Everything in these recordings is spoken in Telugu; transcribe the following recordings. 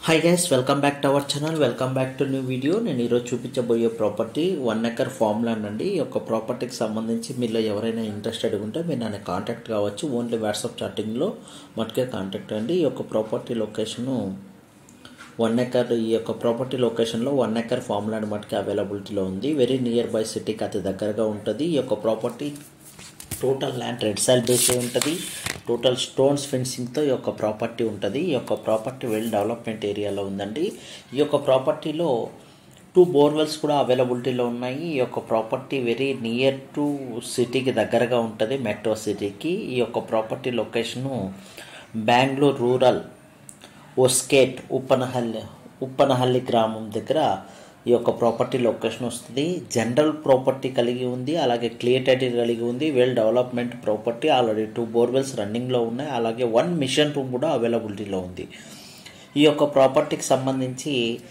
hi guys welcome back to our channel welcome back to new video నేను ఈరోజు చూపించబోయే property one acre farm land అండి ఈ యొక్క ప్రాపర్టీకి సంబంధించి మీలో ఎవరైనా ఇంట్రెస్టెడ్ ఉంటే మీరు నన్ను కాంటాక్ట్ కావచ్చు ఓన్లీ వాట్సాప్ చాటింగ్లో మటుకే కాంటాక్ట్ అండి ఈ యొక్క ప్రాపర్టీ లొకేషను వన్ ఎకర్ ఈ యొక్క ప్రాపర్టీ లొకేషన్లో వన్ ఎకర్ ఫామ్ ల్యాండ్ మటుకే అవైలబిలిటీలో ఉంది వెరీ నియర్ బై సిటీకి అతి దగ్గరగా ఉంటుంది ఈ యొక్క property total land red soil base అయి ఉంటుంది టోటల్ స్టోన్స్ ఫెన్సింగ్తో ఈ యొక్క ప్రాపర్టీ ఉంటుంది ఈ యొక్క ప్రాపర్టీ వెల్ డెవలప్మెంట్ ఏరియాలో ఉందండి ఈ యొక్క ప్రాపర్టీలో టూ బోర్వెల్స్ కూడా అవైలబిలిటీలో ఉన్నాయి ఈ యొక్క ప్రాపర్టీ వెరీ నియర్ టు సిటీకి దగ్గరగా ఉంటుంది మెట్రో సిటీకి ఈ యొక్క property location Bengaluru rural Hoskote Uppanahalli Uppanahalli గ్రామం దగ్గర ఈ యొక్క ప్రాపర్టీ లొకేషన్ వస్తుంది జనరల్ ప్రాపర్టీ కలిగి ఉంది అలాగే క్లియర్ టైటిల్ కలిగి ఉంది well development property already two borewells రన్నింగ్లో ఉన్నాయి అలాగే వన్ మిషన్ రూమ్ కూడా అవైలబిలిటీలో ఉంది ఈ యొక్క ప్రాపర్టీకి సంబంధించి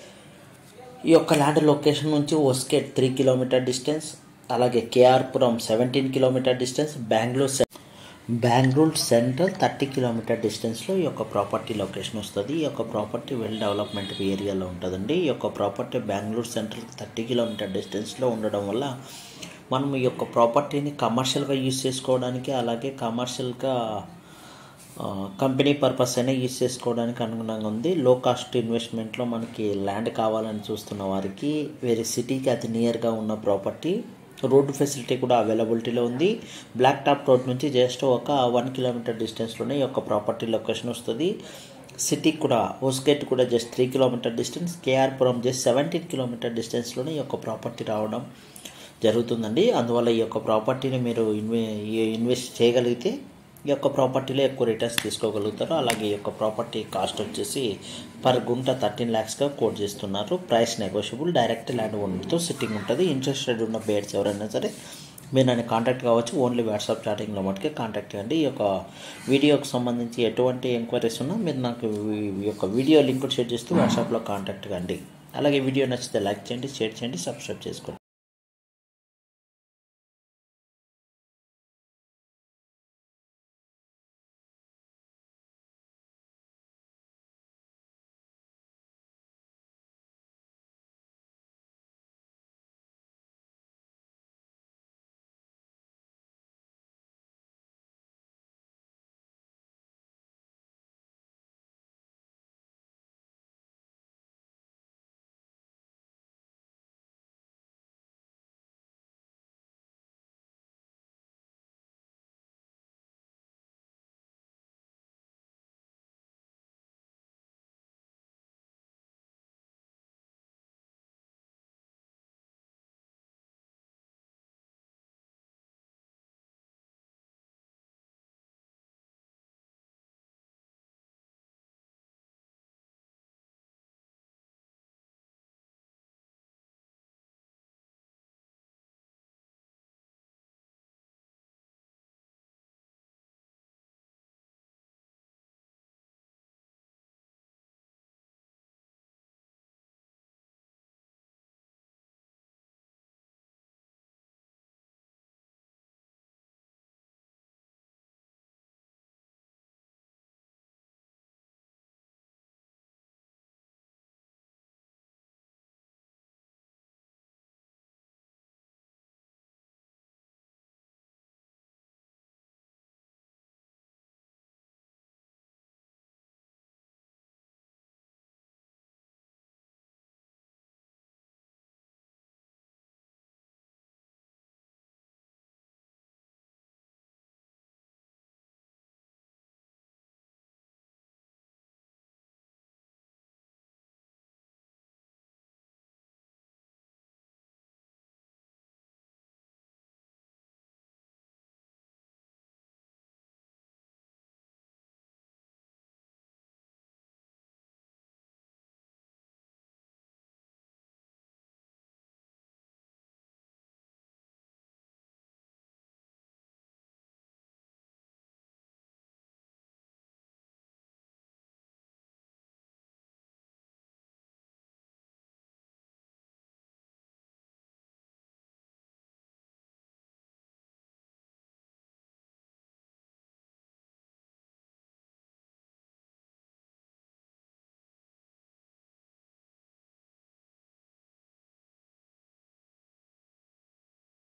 ఈ యొక్క ల్యాండ్ లొకేషన్ నుంచి ఒస్కేట్ త్రీ కిలోమీటర్ డిస్టెన్స్ అలాగే KR Puram seventeen kilometre distance Bengaluru Bengaluru central thirty kilometre డిస్టెన్స్లో ఈ యొక్క ప్రాపర్టీ లొకేషన్ వస్తుంది ఈ యొక్క ప్రాపర్టీ వెల్ డెవలప్మెంట్ ఏరియాలో ఉంటుందండి ఈ యొక్క property Bengaluru central thirty kilometre డిస్టెన్స్లో ఉండడం వల్ల మనం ఈ యొక్క ప్రాపర్టీని కమర్షియల్గా యూజ్ చేసుకోవడానికి అలాగే కమర్షియల్గా కంపెనీ పర్పస్ అయినా యూజ్ చేసుకోవడానికి అనుగుణంగా ఉంది లో కాస్ట్ ఇన్వెస్ట్మెంట్లో మనకి ల్యాండ్ కావాలని చూస్తున్న వారికి వేరే సిటీకి అతి నియర్గా ఉన్న ప్రాపర్టీ రోడ్డు ఫెసిలిటీ కూడా అవైలబిలిటీలో ఉంది బ్లాక్ టాప్ రోడ్ నుంచి జస్ట్ ఒక వన్ కిలోమీటర్ డిస్టెన్స్లోనే ఈ యొక్క ప్రాపర్టీ లొకేషన్ వస్తుంది సిటీకి కూడా ఓస్గేట్ కూడా just three kilometre distance KR Puram just seventeen kilometer డిస్టెన్స్లోనే ఈ యొక్క ప్రాపర్టీ రావడం జరుగుతుందండి అందువల్ల ఈ యొక్క ప్రాపర్టీని మీరు ఇన్వె ఇన్వెస్ట్ చేయగలిగితే ఈ యొక్క ప్రాపర్టీలో ఎక్కువ రిటర్న్స్ తీసుకోగలుగుతారు అలాగే ఈ యొక్క ప్రాపర్టీ కాస్ట్ వచ్చేసి పర్ గుంట థర్టీన్ ల్యాక్స్గా కోట్ చేస్తున్నారు ప్రైస్ నెగోషియబుల్ డైరెక్ట్ ల్యాండ్ ఓనర్తో సిట్టింగ్ ఉంటుంది ఇంట్రెస్టెడ్ ఉన్న బేడ్స్ ఎవరైనా సరే మీరు నన్ను కాంటాక్ట్ కావచ్చు ఓన్లీ వాట్సాప్ చాటింగ్లో మటుకే కాంటాక్ట్ చేయండి ఈ యొక్క వీడియోకి సంబంధించి ఎటువంటి ఎంక్వైరీస్ ఉన్నా మీరు నాకు ఈ యొక్క వీడియో లింక్ షేర్ చేస్తూ వాట్సాప్లో కాంటాక్ట్ కండి అలాగే వీడియో నచ్చితే లైక్ చేయండి షేర్ చేయండి సబ్స్క్రైబ్ చేసుకోండి